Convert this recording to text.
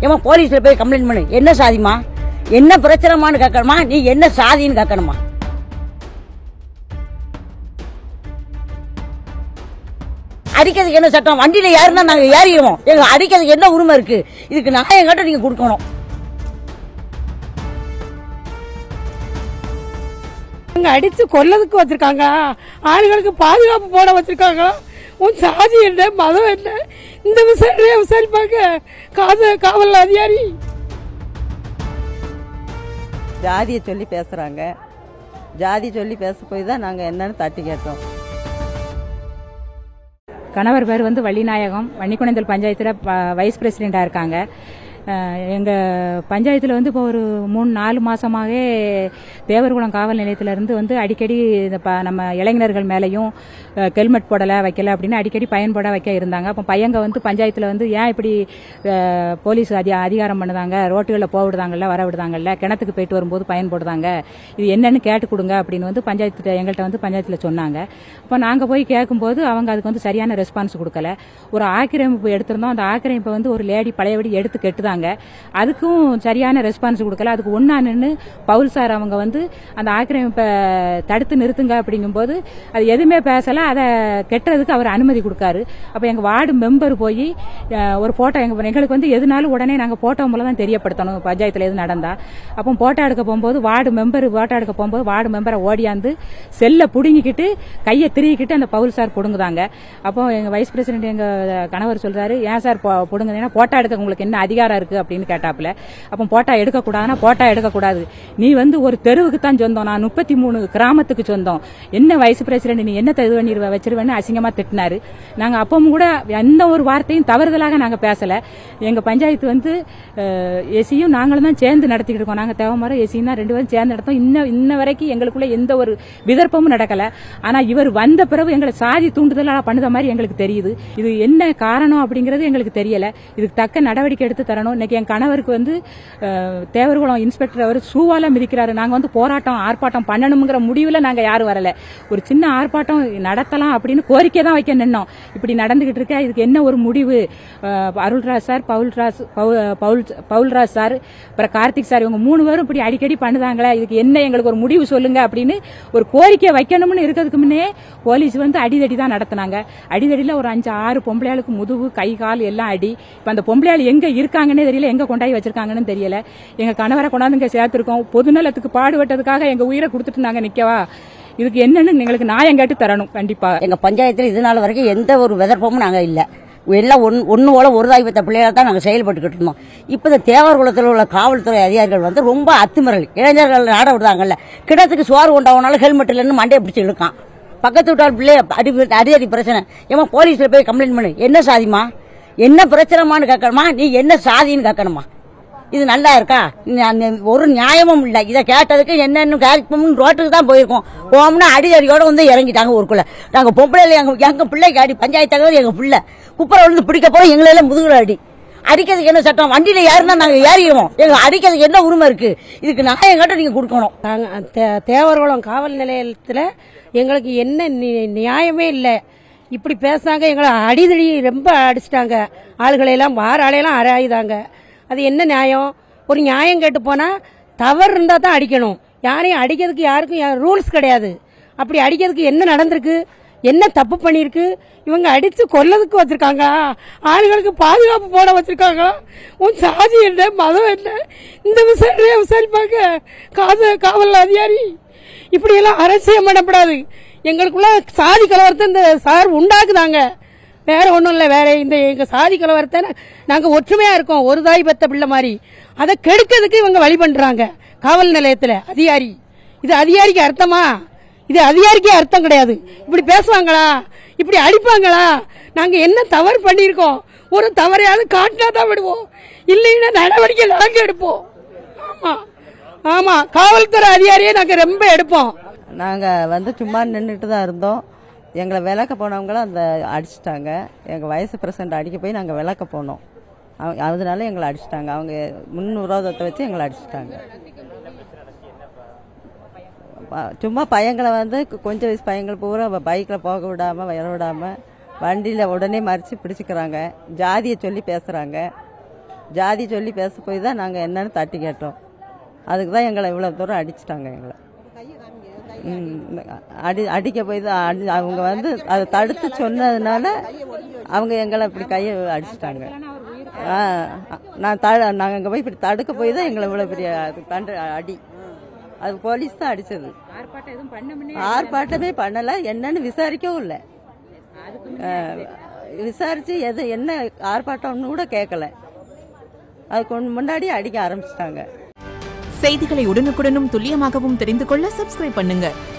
ஏமா போலீஸ்ல போய் கம்ப்ளைண்ட் பண்ணு என்ன சாதிமா என்ன பிரச்சனைமான்னு கேட்கணுமா நீ என்ன சாதின்னு கேட்கணுமா அடிக்கிறதுக்கு என்ன சட்டம் வண்டியில ஏறினா நாங்க ஏறிடுவோம் எங்க அடிக்கிறதுக்கு என்ன உரிமை இருக்கு இதுக்கு நியாயம் கேட்ட நீங்க கொடுக்கணும் அங்க அடிச்சு கொல்லதுக்கு வச்சிருக்காங்க ஆளுங்களுக்கு பாதுகாப்பு போட வச்சிருக்காங்க உன் சாதி என்ன மதம் என்ன இந்த விசாரணையை விசாரிப்பாங்க காது காவல் அதிகாரி ஜாதியை சொல்லி பேசுகிறாங்க ஜாதி சொல்லி பேச போய் தான் நாங்கள் என்னன்னு தட்டி கேட்டோம் கணவர் பேர் வந்து வள்ளிநாயகம் வன்னிக்குணந்தல் பஞ்சாயத்தில் வைஸ் பிரசிடெண்ட்டாக இருக்காங்க எங்கள் பஞ்சாயத்தில் வந்து இப்போ ஒரு மூணு நாலு மாதமாகவே தேவர்குளம் காவல் நிலையத்திலேருந்து வந்து அடிக்கடி இந்த ப நம்ம இளைஞர்கள் மேலேயும் ஹெல்மெட் போடலை வைக்கல அப்படின்னு அடிக்கடி பயன்பட வைக்க இருந்தாங்க அப்போ பையங்க வந்து பஞ்சாயத்தில் வந்து ஏன் இப்படி அஹ், போலீஸ் அதி அதிகாரம் பண்ணுதாங்க ரோட்டுகளில் போக விடுதாங்கல்ல வர விடுதாங்கல்ல கிணத்துக்கு போயிட்டு வரும்போது பயன் போடுதாங்க இது என்னன்னு கேட்டு கொடுங்க அப்படின்னு வந்து பஞ்சாயத்து எங்கள்கிட்ட வந்து பஞ்சாயத்தில் சொன்னாங்க அப்போ நாங்கள் போய் கேட்கும்போது அவங்க அதுக்கு வந்து சரியான ரெஸ்பான்ஸ் கொடுக்கல ஒரு ஆக்கிரமிப்பு எடுத்திருந்தோம் அந்த ஆக்கிரமிப்பை வந்து ஒரு லேடி பழையபடி எடுத்து கெட்டுதாங்க அதுக்கும் சரியான ரெஸ்பான்ஸ் கொடுக்கல அதுக்கு ஒன்னா நின்று பவுல் சார் அவங்க வந்து அந்த ஆக்கிரமிப்பை தடுத்து நிறுத்துங்க அப்படிங்கும்போது அது எதுவுமே பேசல அதை கெட்டுறதுக்கு அவர் அனுமதி கொடுக்காரு அப்போ எங்கள் வார்டு மெம்பர் போய் அஹ், ஒரு போட்டோ எங்க எங்களுக்கு வந்து எதுனாலும் உடனே நாங்கள் போட்டோ மூலம் தான் தெரியப்படுத்தணும் பஞ்சாயத்தில் எது நடந்தா அப்போ போட்டோ எடுக்க போகும்போது வார்டு மெம்பர் போட்டோ எடுக்க போகும்போது வார்டு மெம்பரை ஓடியாந்து செல்லை புடுங்கிக்கிட்டு கையை திருகிக்கிட்டு அந்த பவுல் சார் புடுங்குதாங்க அப்போ எங்க வைஸ் பிரசிடென்ட் எங்க கணவர் சொல்றாரு ஏன் சார் பொ- புடுங்குறீங்கன்னா போட்டோ எடுக்க உங்களுக்கு என்ன அதிகாரம் இருக்கு அப்படின்னு கேட்டாப்புல அப்போ போட்டோ எடுக்கக்கூடாதுன்னா போட்டோ எடுக்கக்கூடாது நீ வந்து ஒரு தெருவுக்கு தான் சொந்தம் நான் முப்பத்தி மூணு கிராமத்துக்கு சொந்தம் என்ன வைஸ் பிரசிடென்ட் நீ என்ன இது பண்ணி வச்சிருவேன்னு அசிங்கமா திட்டினாரு நாங்க அப்பவும் கூட எந்த ஒரு வார்த்தையும் தவறுதலாக நாங்க பேசல எங்க பஞ்சாயத்து வந்து எசியும் நாங்களும் தான் சேர்ந்து நடத்திக்கிட்டு இருக்கோம் நாங்க தேவமரம் எசியும் தான் ரெண்டு பேரும் சேர்ந்து நடத்தோம் இன்ன இன்ன வரைக்கும் எங்களுக்குள்ள எந்த ஒரு விதர்ப்பமும் நடக்கல ஆனா இவர் வந்த பிறகு எங்களை சாதி தூண்டுதலா பண்ணுத மாதிரி எங்களுக்கு தெரியுது இது என்ன காரணம் அப்படிங்கறது எங்களுக்கு தெரியல இதுக்கு தக்க நடவடிக்கை எடுத்து தரணும் இன்னைக்கு என் கணவருக்கு வந்து அஹ், தேவர்குளம் இன்ஸ்பெக்டர் அவர் சூவால மிதிக்கிறாரு நாங்க வந்து போராட்டம் ஆர்ப்பாட்டம் பண்ணணுங்கிற முடிவுல நாங்க யாரும் வரல ஒரு சின்ன ஆர்ப்பாட்டம் நடத்தலாம் அப்படின்னு கோரிக்கை தான் வைக்க நின்னோம் இப்படி நடந்துகிட்டு இருக்க இதுக்கு என்ன ஒரு முடிவு அஹ், அருள்ராஜ் சார் பவுல்ராஜ் பவு- பவுல் பவுல்ராஜ் சார் அப்புறம் கார்த்திக் சார் இவங்க மூணு பேரும் இப்படி அடிக்கடி பண்ணுதாங்களே இதுக்கு என்ன எங்களுக்கு ஒரு முடிவு சொல்லுங்க அப்படின்னு ஒரு கோரிக்கை வைக்கணும்னு இருக்கிறதுக்கு முன்னே போலீஸ் வந்து அடிதடி தான் நடத்தினாங்க அடிதடியில் ஒரு அஞ்சு ஆறு பொம்பளையாளுக்கு முதுகு கை கால் எல்லாம் அடி இப்போ அந்த பொம்பளையாள் எங்க இருக்காங்கன்னே தெரியல எங்க கொண்டாடி வச்சிருக்காங்கன்னு தெரியல எங்க கணவரை கொண்டாந்து இங்க சேர்த்திருக்கோம் பொதுநலத்துக்கு பாடுபட்டதுக்காக எங்க உயிரை கொடுத்துட்டு நாங்க நிக்கவா இதுக்கு என்னன்னு எங்களுக்கு நியாயம் கேட்டு தரணும் கண்டிப்பா எங்க பஞ்சாயத்துல இது நாள் வரைக்கும் எந்த ஒரு விதர்ப்பமும் நாங்க இல்ல எல்லாம் ஒன் ஒன்று போல ஒரு தாய் பெற்ற பிள்ளைகளை தான் நாங்கள் செயல்பட்டுக்கிட்டு இருந்தோம் இப்போ இந்த தேவர்குளத்தில் உள்ள காவல்துறை அதிகாரிகள் வந்து ரொம்ப அத்துமீறல் இளைஞர்கள் நாட விடுறாங்கல்ல கிணத்துக்கு சோறு கொண்டாவனாலும் ஹெல்மெட் இல்லைன்னு மண்டையை பிடிச்சி இழுக்கான் பக்கத்து வீட்டால் பிள்ளை அடி அடிதடி பிரச்சனை ஏமா போலீஸ்ல போய் கம்ப்ளைண்ட் பண்ணு என்ன சாதிமா என்ன பிரச்சனைமான்னு கேட்கணுமா நீ என்ன சாதின்னு கேட்கணுமா இது நல்லா இருக்கா ந- ந- ஒரு நியாயமும் இல்லை இதை கேட்டதுக்கு என்னென்னு கேட்போம்னு ரோட்டுக்கு தான் போயிருக்கோம் போகணும்னா அடிதடியோட வந்து இறங்கிட்டாங்க ஊருக்குள்ள நாங்க பொம்பளைல எங்க எங்க பிள்ளைக்கு அடி பஞ்சாயத்து தலைவர் எங்க பிள்ளை குப்பரை விழுந்து பிடிக்க போறோம் எங்களெல்லாம் முதுகுல அடி அடிக்கிறதுக்கு என்ன சட்டம் வண்டியில ஏறினா நாங்க ஏறிடுவோம் எங்க அடிக்கிறதுக்கு என்ன உரிமை இருக்கு இதுக்கு நியாயம் கேட்ட நீங்க கொடுக்கணும் நாங்க தே- தேவர்குளம் காவல் நிலையத்தில் எங்களுக்கு என்ன நி- நியாயமே இல்லை இப்படி பேசுனாங்க எங்களை அடிதடி ரொம்ப அடிச்சிட்டாங்க ஆளுகளை எல்லாம் வார ஆளையெல்லாம் அராயுதாங்க அது என்ன நியாயம் ஒரு நியாயம் கேட்டு போனா தவறு இருந்தா தான் அடிக்கணும் யாரையும் அடிக்கிறதுக்கு யாருக்கும் ரூல்ஸ் கிடையாது அப்படி அடிக்கிறதுக்கு என்ன நடந்திருக்கு என்ன தப்பு பண்ணிருக்கு இவங்க அடிச்சு கொல்லதுக்கு வச்சிருக்காங்க ஆளுங்களுக்கு பாதுகாப்பு போட வச்சிருக்காங்க உன் சாதி என்ன மதம் என்ன இந்த விசாரணையை விசாரிப்பாங்க காது காவல் அதிகாரி இப்படி எல்லாம் அரசியம் பண்ணப்படாது எங்களுக்குள்ள சாதி கலவரத்தை இந்த சார் உண்டாக்குதாங்க வேற ஒண்ணும் இல்ல வேற இந்த எங்க சாதி கலவரத்தை நா- நாங்க ஒற்றுமையா இருக்கோம் ஒரு தாய் பெத்த பிள்ளை மாதிரி அதை கெடுக்கிறதுக்கு இவங்க வழி பண்றாங்க காவல் நிலையத்துல அதிகாரி இது அதிகாரிக்கு அர்த்தமா இது அதிகாரிக்கே அர்த்தம் கிடையாது இப்படி பேசுவாங்களா இப்படி அடிப்பாங்களா நாங்க என்ன தவறு பண்ணியிருக்கோம் ஒரு தவறையாவது காட்டினா தான் விடுவோம் இல்லைன்னா நடவடிக்கை நாங்க எடுப்போம் ஆமா ஆமா காவல்துறை அதிகாரியே நாங்க ரொம்ப எடுப்போம் நாங்கள் வந்து சும்மா நின்றுட்டு தான் இருந்தோம் எங்களை விளக்க போனவங்களும் அந்த அடிச்சிட்டாங்க எங்கள் வயசு பிரசண்ட் அடிக்க போய் நாங்கள் விளக்க போனோம் அவங்க அதனால எங்களை அடிச்சிட்டாங்க அவங்க முன் விரோதத்தை வச்சு எங்களை அடிச்சிட்டாங்க ப- சும்மா பையங்களை வந்து கொ- கொஞ்சம் வயசு பையங்கள் பூரா பைக்கில் போக விடாமல் வர விடாமல் வண்டியில் உடனே மறித்து பிடிச்சிக்கிறாங்க ஜாதியை சொல்லி பேசுகிறாங்க ஜாதி சொல்லி பேச போய் தான் நாங்கள் என்னன்னு தட்டி கேட்டோம் அதுக்கு தான் எங்களை இவ்வளோ தூரம் அடிச்சிட்டாங்க எங்களை ம், அடி அடிக்க போய் தான் அடி அவங்க வந்து அதை தடுத்து சொன்னதுனால அவங்க எங்களை இப்படி கையை அடிச்சிட்டாங்க ஆ, நான் த நாங்கள் அங்கே போய் இப்படி தடுக்க போய் தான் எங்களை இவ்வளோ பெரிய அது தண்டு அடி அது போலீஸ் தான் அடிச்சது ஆர்ப்பாட்டம் எதுவும் பண்ண முன்னே ஆர்ப்பாட்டமே பண்ணல என்னன்னு விசாரிக்கவும் இல்லை விசாரிச்சு எது என்ன ஆர்ப்பாட்டம்னு கூட கேட்கல அதுக்கு முன்னாடி அடிக்க ஆரம்பிச்சிட்டாங்க செய்திகளை உடனுக்குடனும் துல்லியமாகவும் தெரிந்து கொள்ள சப்ஸ்கிரைப் பண்ணுங்க